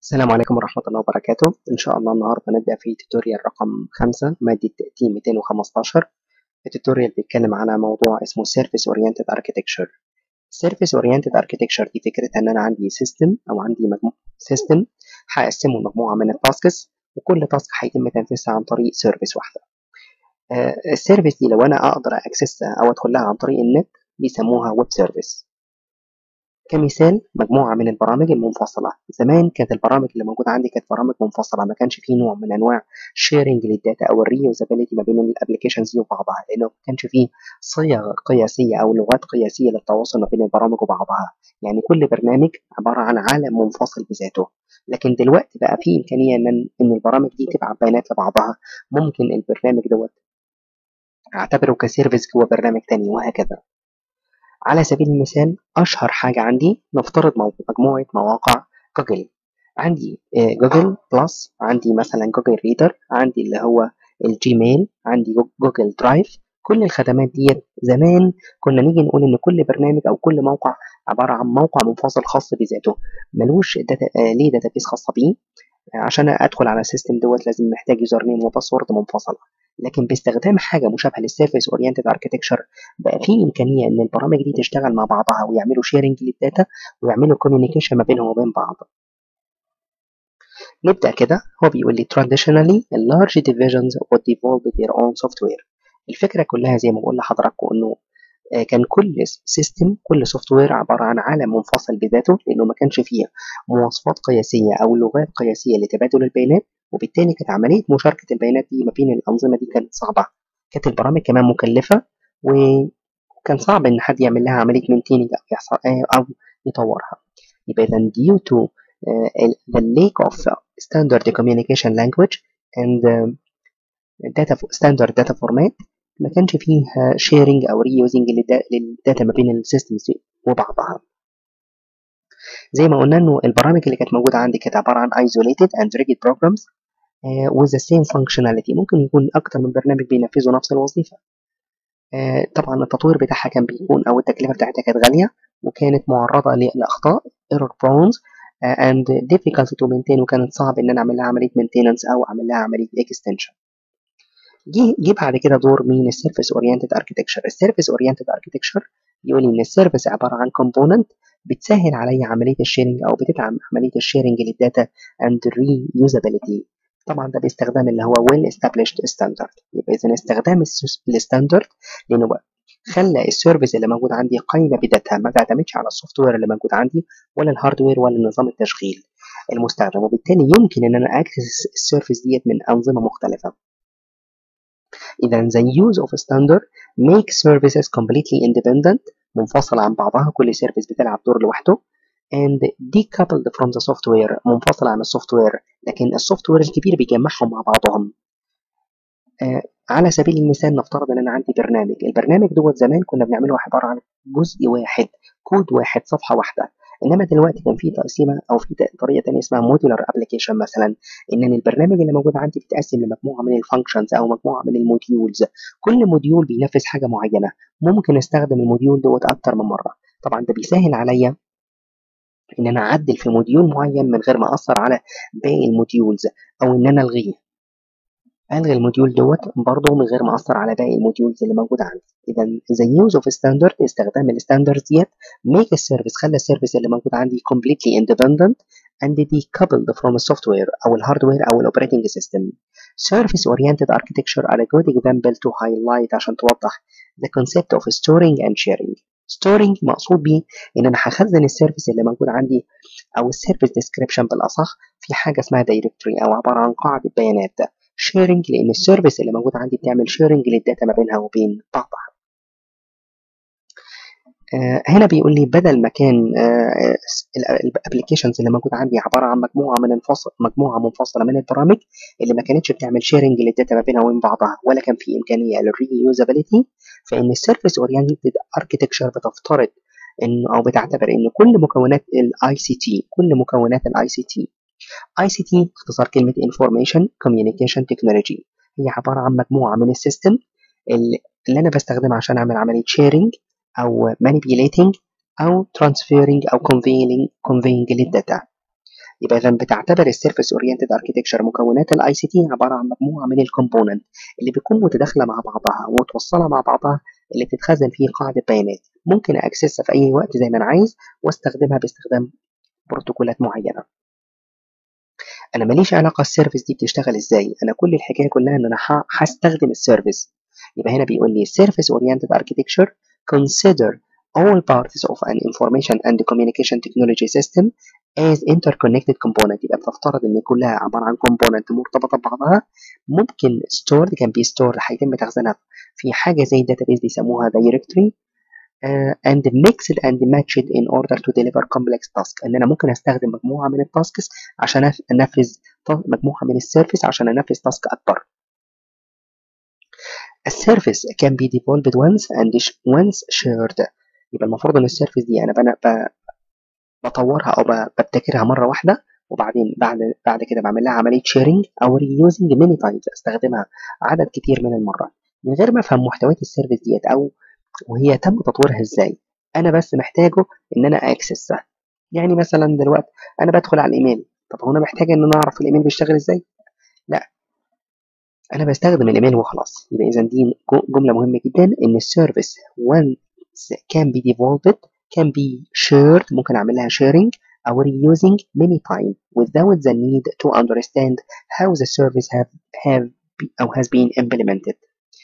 السلام عليكم ورحمة الله وبركاته إن شاء الله النهاردة نبدأ في توتوريال رقم خمسة مادة تي 215 التوتوريال بيتكلم على موضوع اسمه Service Oriented Architecture Service Oriented Architecture دي فكرة إن أنا عندي سيستم أو عندي مجموعة سيستم هقسمه لمجموعة من التاسكس وكل تاسك هيتم تنفيذها عن طريق سيرفيس واحدة آه السيرفيس دي لو أنا أقدر أكسسها أو أدخل لها عن طريق النت بيسموها ويب سيرفيس كمثال مجموعة من البرامج المنفصلة زمان كانت البرامج اللي موجودة عندي كانت برامج منفصلة ما كانش فيه نوع من أنواع شيرنج للداتا أو الريوزابيلتي ما بين الأبلكيشنز دي وبعضها لأنه ما كانش فيه صيغ قياسية أو لغات قياسية للتواصل ما بين البرامج وبعضها يعني كل برنامج عبارة عن عالم منفصل بذاته لكن دلوقتي بقى فيه إمكانية إن إن البرامج دي تبعت بيانات لبعضها ممكن البرنامج دوت أعتبره كسيرفيس جوه برنامج تاني وهكذا على سبيل المثال أشهر حاجة عندي نفترض مجموعة مواقع جوجل عندي جوجل بلس عندي مثلا جوجل ريدر عندي اللي هو الجيميل عندي جوجل درايف كل الخدمات ديت زمان كنا نيجي نقول ان كل برنامج او كل موقع عباره عن موقع منفصل خاص بذاته ملوش داتا آه ليه داتابيس خاصه بيه عشان ادخل على السيستم دوت لازم محتاج يوزر نيم وباسورد منفصله لكن باستخدام حاجه مشابهه للسيرفيس اورينتد اركتكشر بقى في امكانيه ان البرامج دي تشتغل مع بعضها ويعملوا شيرنج للداتا ويعملوا كوميونيكيشن ما بينهم وبين بعض نبدا كده هو بيقول لي traditionally large divisions would develop their own software الفكره كلها زي ما بقول لحضراتكم انه كان كل سيستم كل سوفت وير عباره عن عالم منفصل بذاته لانه ما كانش فيه مواصفات قياسيه او لغات قياسيه لتبادل البيانات وبالتالي كانت عمليه مشاركه البيانات دي ما بين الانظمه دي كانت صعبه كانت البرامج كمان مكلفه وكان صعب ان حد يعمل لها عمليه مينتيننج او يحصل او يطورها يبقى اذا due to uh, the lack of standard communication language and uh, data standard data format ما كانش فيه شيرنج او ريوزنج للداتا ما بين السيستمز وبعضها زي ما قلنا انه البرامج اللي كانت موجوده عندي كانت عباره عن isolated and rigid programs uh, with the same functionality ممكن يكون اكتر من برنامج بينفذوا نفس الوظيفه uh, طبعا التطوير بتاعها كان بيكون او التكلفه بتاعتها كانت غاليه وكانت معرضه للاخطاء error prone uh, and difficult to maintain وكانت صعب ان انا اعمل لها عمليه maintenance او اعمل لها عمليه extension جه جه بعد كده دور مين السيرفيس اورينتد اركتكشر السيرفيس اورينتد اركتكشر يقول ان السيرفيس عباره عن كومبوننت بتسهل عليا عمليه الشيرنج او بتدعم عمليه الشيرنج للداتا اند ريوزابيلتي طبعا ده باستخدام اللي هو ويل established ستاندرد يبقى اذا استخدام الستاندرد لانه بقى خلى السيرفيس اللي موجود عندي قايمه بذاتها ما تعتمدش على السوفت وير اللي موجود عندي ولا الهاردوير ولا نظام التشغيل المستخدم وبالتالي يمكن ان انا اكسس السيرفيس ديت من انظمه مختلفه إذا the use of a standard make services completely independent منفصلة عن بعضها كل سيرفيس بتلعب دور لوحده and decoupled from the software منفصلة عن السوفت وير لكن السوفت وير الكبير بيجمعهم مع بعضهم آه على سبيل المثال نفترض ان انا عندي برنامج البرنامج دوت زمان كنا بنعمله عباره عن جزء واحد كود واحد صفحه واحده انما دلوقتي كان في تقسيمه او في طريقه ثانيه اسمها موديولار ابلكيشن مثلا ان البرنامج اللي موجود عندي بيتقسم لمجموعه من الفانكشنز او مجموعه من الموديولز كل موديول بينفذ حاجه معينه ممكن استخدم الموديول دوت اكتر من مره طبعا ده بيسهل عليا ان انا اعدل في موديول معين من غير ما اثر على باقي الموديولز او ان انا الغيه الغي الموديول دوت برضه من غير ما اثر على باقي الموديولز اللي موجوده عندي اذا the use of standard استخدام الستاندردز ديت make السيرفيس خلى السيرفيس اللي موجود عندي completely independent and decoupled from السوفت وير او الهاردوير او الاوبريتنج سيستم service oriented architecture are a good example to highlight عشان توضح the concept of storing and sharing storing مقصود بيه ان انا هخزن السيرفيس اللي موجود عندي او السيرفيس ديسكريبشن بالاصح في حاجه اسمها دايركتوري او عباره عن قاعده بيانات شيرنج لان السيرفيس اللي موجود عندي بتعمل شيرنج للداتا ما بينها وبين بعضها آه هنا بيقول لي بدل ما كان آه الابلكيشنز اللي موجود عندي عباره عن مجموعه من انفصل مجموعه منفصله من البرامج اللي ما كانتش بتعمل شيرنج للداتا ما بينها وبين بعضها ولا كان في امكانيه للريوزابيلتي فان السيرفيس اورينتد اركتكشر بتفترض انه او بتعتبر ان كل مكونات الاي سي تي كل مكونات الاي سي تي ICT اختصار كلمة Information Communication Technology هي عبارة عن مجموعة من السيستم اللي أنا بستخدمها عشان أعمل عملية sharing أو manipulating أو transferring أو conveying, conveying للداتا يبقى اذا بتعتبر السيرفيس اورينتد اركتكشر مكونات الاي سي تي عباره عن مجموعه من الكومبوننت اللي بتكون متداخله مع بعضها ومتوصله مع بعضها اللي بتتخزن فيه قاعده بيانات ممكن اكسسها في اي وقت زي ما انا عايز واستخدمها باستخدام بروتوكولات معينه انا ماليش علاقه السيرفيس دي بتشتغل ازاي انا كل الحكايه كلها ان انا هستخدم السيرفيس يبقى هنا بيقول لي service oriented architecture consider all parts of an information and communication technology system as interconnected component يبقى بتفترض ان كلها عباره عن component مرتبطه ببعضها ممكن stored can be stored هيتم تخزينها في حاجه زي database بيسموها directory uh, and mixed and matched in order to deliver complex task ان انا ممكن استخدم مجموعه من التاسكس عشان انفذ مجموعه من السيرفيس عشان انفذ تاسك اكبر السيرفيس can be developed once and once shared يبقى المفروض ان السيرفيس دي انا بنا بطورها او ببتكرها مره واحده وبعدين بعد بعد كده بعمل لها عمليه شيرنج او ريوزنج ماني تايمز استخدمها عدد كتير من المرات من غير ما افهم محتويات السيرفيس ديت او وهي تم تطويرها ازاي انا بس محتاجه ان انا اكسسها يعني مثلا دلوقتي انا بدخل على الايميل طب هو انا محتاج ان انا اعرف الايميل بيشتغل ازاي لا انا بستخدم الايميل وخلاص يبقى اذا دي جمله مهمه جدا ان السيرفيس once can be developed can be shared ممكن اعمل لها sharing او reusing many times without the need to understand how the service have have او has been implemented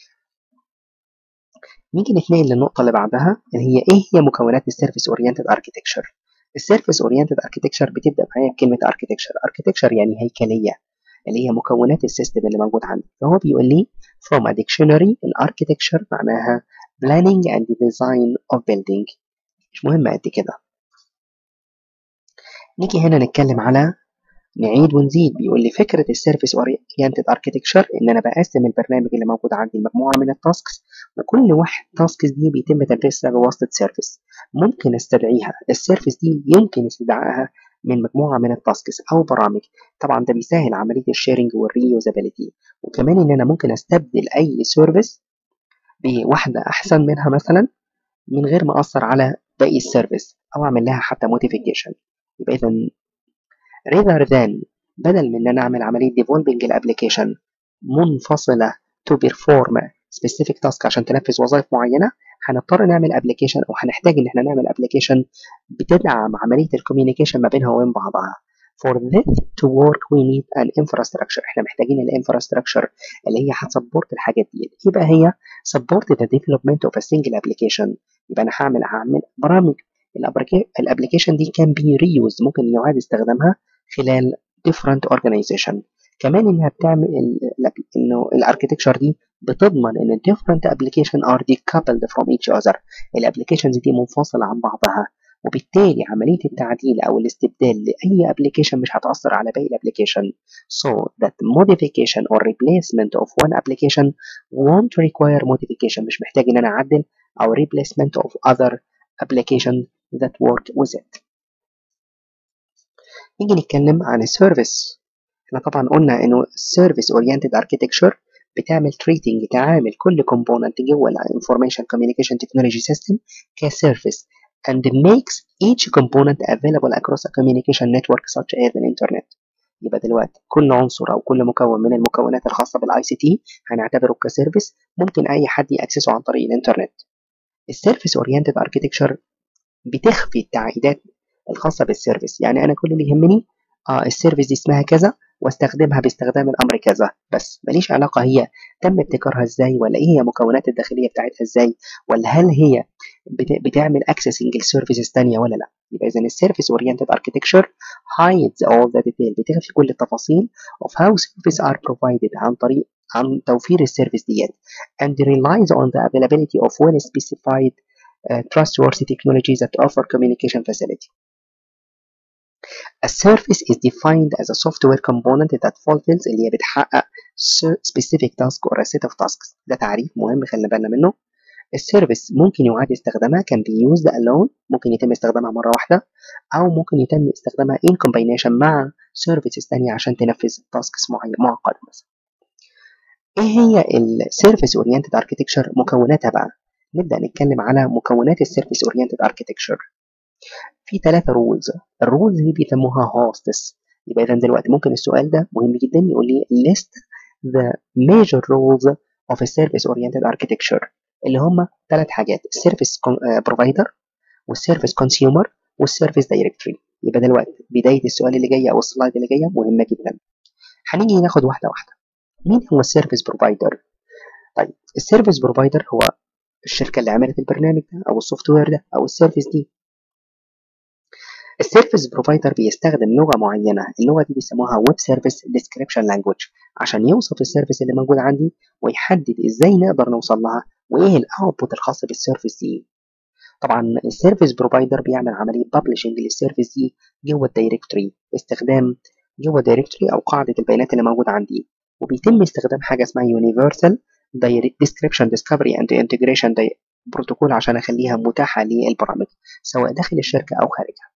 نيجي نتنقل للنقطة اللي بعدها اللي هي إيه هي مكونات السيرفيس أورينتد أركيتكشر السيرفيس أورينتد أركيتكشر بتبدأ معايا بكلمة أركيتكشر أركيتكشر يعني هيكلية اللي هي مكونات السيستم اللي موجود عندي فهو بيقول لي from a dictionary الاركيتكشر معناها planning and design of building مش مهم قد كده نيجي هنا نتكلم على نعيد ونزيد بيقول لي فكرة السيرفيس اورينتد اركيتكشر ان انا بقسم البرنامج اللي موجود عندي لمجموعة من التاسكس وكل واحد تاسكس دي بيتم تنفيذها بواسطة سيرفيس ممكن استدعيها السيرفيس دي يمكن استدعائها من مجموعة من التاسكس أو برامج طبعا ده بيسهل عملية الشيرنج والريوزابيلتي وكمان إن أنا ممكن أستبدل أي سيرفيس بواحدة أحسن منها مثلا من غير ما أثر على باقي السيرفيس أو أعمل لها حتى موديفيكيشن يبقى إذا rather than بدل من إن أنا أعمل عملية developing الابلكيشن منفصلة to perform specific task عشان تنفذ وظائف معينة هنضطر نعمل ابلكيشن او هنحتاج ان احنا نعمل ابلكيشن بتدعم عمليه الكوميونيكيشن ما بينها وبين بعضها for this to work we need an infrastructure احنا محتاجين الانفراستراكشر اللي هي هتسبورت الحاجات دي يبقى هي support the development of a single application يبقى انا هعمل هعمل برامج الابلكيشن دي can be reused ممكن يعاد استخدامها خلال different organization كمان انها بتعمل انه الاركتكشر دي بتضمن ان different application are decoupled from each other الابلكيشنز دي منفصلة عن بعضها وبالتالي عملية التعديل أو الاستبدال لأي application مش هتأثر على باقي الابلكيشن so that modification or replacement of one application won't require modification مش محتاج إن أنا أعدل أو replacement of other application that work with it نيجي نتكلم عن السيرفيس احنا طبعا قلنا انه service oriented architecture بتعمل treating تعامل كل component جوه ال information communication technology system كسيرفيس and makes each component available across a communication network such as an internet يبقى دلوقتي كل عنصر او كل مكون من المكونات الخاصه بالاي سي تي هنعتبره كسيرفيس ممكن اي حد ياكسسه عن طريق الانترنت السيرفيس اورينتد اركيتكشر بتخفي التعقيدات الخاصه بالسيرفيس يعني انا كل اللي يهمني اه السيرفيس دي اسمها كذا واستخدمها باستخدام الامر كذا بس ماليش علاقه هي تم ابتكارها ازاي ولا ايه هي المكونات الداخليه بتاعتها ازاي ولا هل هي بتعمل اكسسنج لسيرفيسز ثانيه ولا لا يبقى اذا السيرفيس اورينتد اركتكتشر hides all the detail بتخفي كل التفاصيل of how services are provided عن طريق عن توفير السيرفيس ديت and relies on the availability of well specified uh, trustworthy technologies that offer communication facility A service is defined as a software component that fulfills اللي هي بتحقق specific task or a set of tasks ده تعريف مهم خلينا بالنا منه السيرفيس ممكن يعاد استخدامها can be used alone ممكن يتم استخدامها مرة واحدة أو ممكن يتم استخدامها in combination مع services تانية عشان تنفذ tasks معينة معقدة مثلا إيه هي السيرفيس اورينتد اركتكتشر مكوناتها بقى نبدأ نتكلم على مكونات السيرفيس اورينتد اركتكتشر في ثلاثة رولز الرولز دي بيسموها هوستس يبقى اذا دلوقتي ممكن السؤال ده مهم جدا يقول لي list the major roles of a service oriented architecture اللي هم ثلاث حاجات السيرفيس بروفايدر والسيرفيس كونسيومر والسيرفيس دايركتوري يبقى دلوقتي بدايه السؤال اللي جاي او السلايد اللي جايه مهمه جدا هنيجي ناخد واحده واحده مين هو السيرفيس بروفايدر طيب السيرفيس بروفايدر هو الشركه اللي عملت البرنامج ده او السوفت وير ده او السيرفيس دي السيرفيس بروفايدر بيستخدم لغه معينه اللغه دي بيسموها ويب سيرفيس ديسكريبشن لانجوج عشان يوصف السيرفيس اللي موجود عندي ويحدد ازاي نقدر نوصل لها وايه الاوتبوت الخاص بالسيرفيس دي طبعا السيرفيس بروفايدر بيعمل عمليه ببلشنج للسيرفيس دي جوه الدايركتوري باستخدام جوه الدايركتوري او قاعده البيانات اللي موجوده عندي وبيتم استخدام حاجه اسمها يونيفرسال ديسكريبشن ديسكفري اند انتجريشن بروتوكول عشان اخليها متاحه للبرامج سواء داخل الشركه او خارجها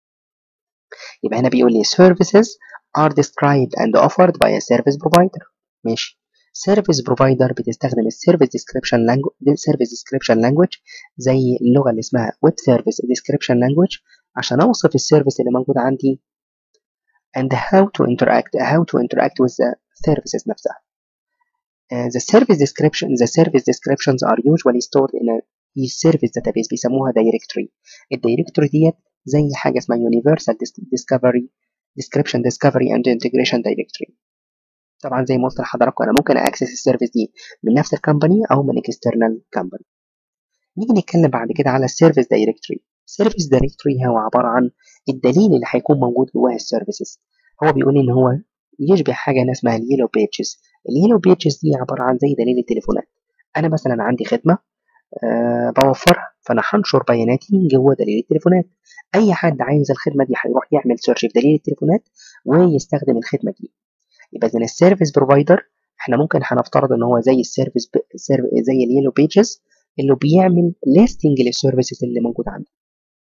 يبقى هنا بيقول لي services are described and offered by a service provider ماشي service provider بتستخدم السيرفيس description language service description language زي اللغه اللي اسمها web service description language عشان اوصف السيرفيس اللي موجود عندي and how to interact how to interact with the services نفسها uh, the service description the service descriptions are usually stored in a service database بيسموها directory الدايركتوري ديت زي حاجه اسمها universal discovery description discovery and integration directory طبعا زي ما قلت لحضراتكم انا ممكن اكسس السيرفيس دي من نفس الكومباني او من اكسترنال كومباني نيجي نتكلم بعد كده على السيرفيس دايركتوري السيرفيس دايركتوري هو عباره عن الدليل اللي هيكون موجود جواه السيرفيسز هو بيقول ان هو يشبه حاجه اسمها اليلو بيجز اليلو بيجز دي عباره عن زي دليل التليفونات انا مثلا عندي خدمه أه بوفرها فانا هنشر بياناتي جوه دليل التليفونات اي حد عايز الخدمه دي هيروح يعمل سيرش في دليل التليفونات ويستخدم الخدمه دي يبقى اذا السيرفيس بروفايدر احنا ممكن هنفترض ان هو زي السيرفيس زي اليلو بيجز اللي بيعمل ليستنج للسيرفيسز اللي موجوده عندي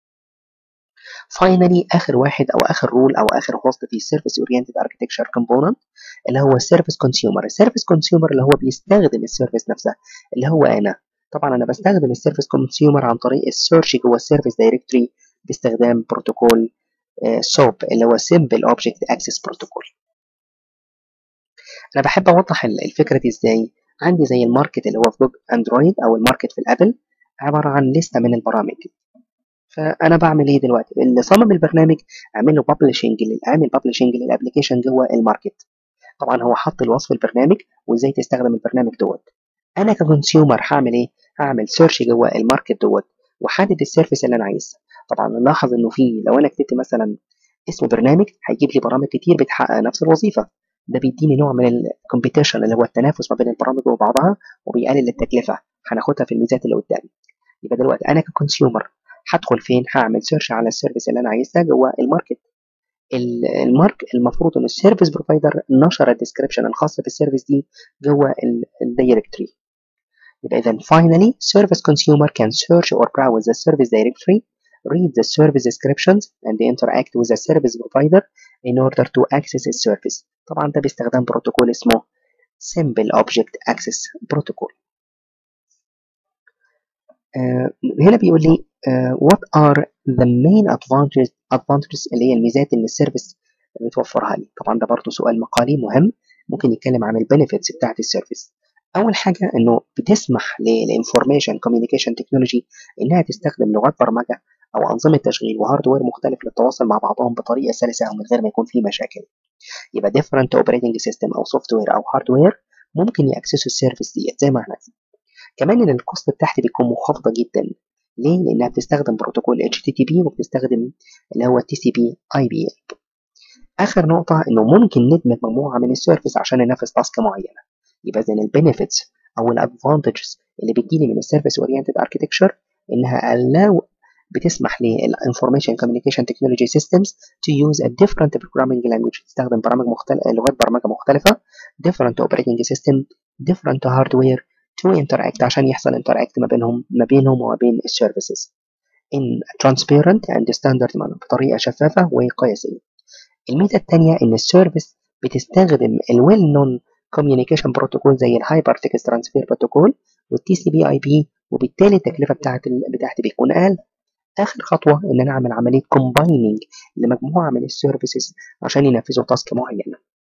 فاينلي اخر واحد او اخر رول او اخر هوست في السيرفيس اورينتد اركتكتشر كومبوننت اللي هو السيرفيس كونسيومر السيرفيس كونسيومر اللي هو بيستخدم السيرفيس نفسها اللي هو انا طبعا انا بستخدم السيرفيس كونسيومر عن طريق السيرش جوه السيرفيس دايركتوري باستخدام بروتوكول سوب اللي هو سمبل اوبجكت اكسس بروتوكول انا بحب اوضح الفكره دي ازاي عندي زي الماركت اللي هو في جوجل اندرويد او الماركت في الابل عباره عن لسته من البرامج فانا بعمل ايه دلوقتي اللي صمم البرنامج اعمل له ببلشنج اعمل ببلشنج للابلكيشن جوه الماركت طبعا هو حط الوصف البرنامج وازاي تستخدم البرنامج دوت انا ككونسيومر هعمل ايه هعمل سيرش جوه الماركت دوت واحدد السيرفيس اللي انا عايزها طبعا نلاحظ انه في لو انا كتبت مثلا اسم برنامج هيجيب لي برامج كتير بتحقق نفس الوظيفه ده بيديني نوع من الكومبيتيشن اللي هو التنافس ما بين البرامج وبعضها وبيقلل التكلفه هناخدها في الميزات اللي قدامي يبقى دلوقتي انا ككونسيومر هدخل فين هعمل سيرش على السيرفيس اللي انا عايزها جوه الماركت المارك المفروض ان السيرفيس بروفايدر نشر الديسكربشن الخاص بالسيرفيس دي جوه الدايركتوري يبقى اذا finally service consumer can search or browse the service directory read the service descriptions and interact with the service provider in order to access its service طبعا ده باستخدام بروتوكول اسمه Simple Object Access Protocol uh, هنا بيقول لي uh, what are the main advantages, advantages اللي هي الميزات اللي السيرفيس بتوفرها لي طبعا ده برضه سؤال مقالي مهم ممكن يتكلم عن البنفيتس بتاعت السيرفيس اول حاجه انه بتسمح للانفورميشن كوميونيكيشن تكنولوجي انها تستخدم لغات برمجه او انظمه تشغيل وهاردوير مختلف للتواصل مع بعضهم بطريقه سلسه ومن غير ما يكون في مشاكل يبقى different operating system او سوفت وير او هاردوير ممكن ياكسسوا السيرفيس ديت زي ما احنا عايزين كمان ان الكوست بتاعتي بتكون منخفضه جدا ليه؟ لانها بتستخدم بروتوكول HTTP وبتستخدم اللي هو TCP IP اخر نقطه انه ممكن ندمج مجموعه من السيرفيس عشان ننفذ تاسك معينه يبقى اذا البنفيتس او الادفانتجز اللي بتجيلي من السيرفيس اورينتد اركتكتشر انها allow بتسمح للانفورميشن كوميونيكيشن تكنولوجي سيستمز to use a different programming language تستخدم برامج مختلفة لغات برمجة مختلفة different operating system different hardware to interact عشان يحصل interact ما بينهم ما بينهم وما بين السيرفيسز in transparent and standard manner بطريقة شفافة وقياسية الميزة الثانية إن السيرفيس بتستخدم الويل نون كوميونيكيشن بروتوكول زي الهايبر تكست ترانسفير بروتوكول والتي سي بي اي بي وبالتالي التكلفة بتاعت بتاعتي بتكون أقل اخر خطوه ان انا اعمل عمليه كومبايننج لمجموعه من السيرفيسز عشان ينفذوا تاسك معينه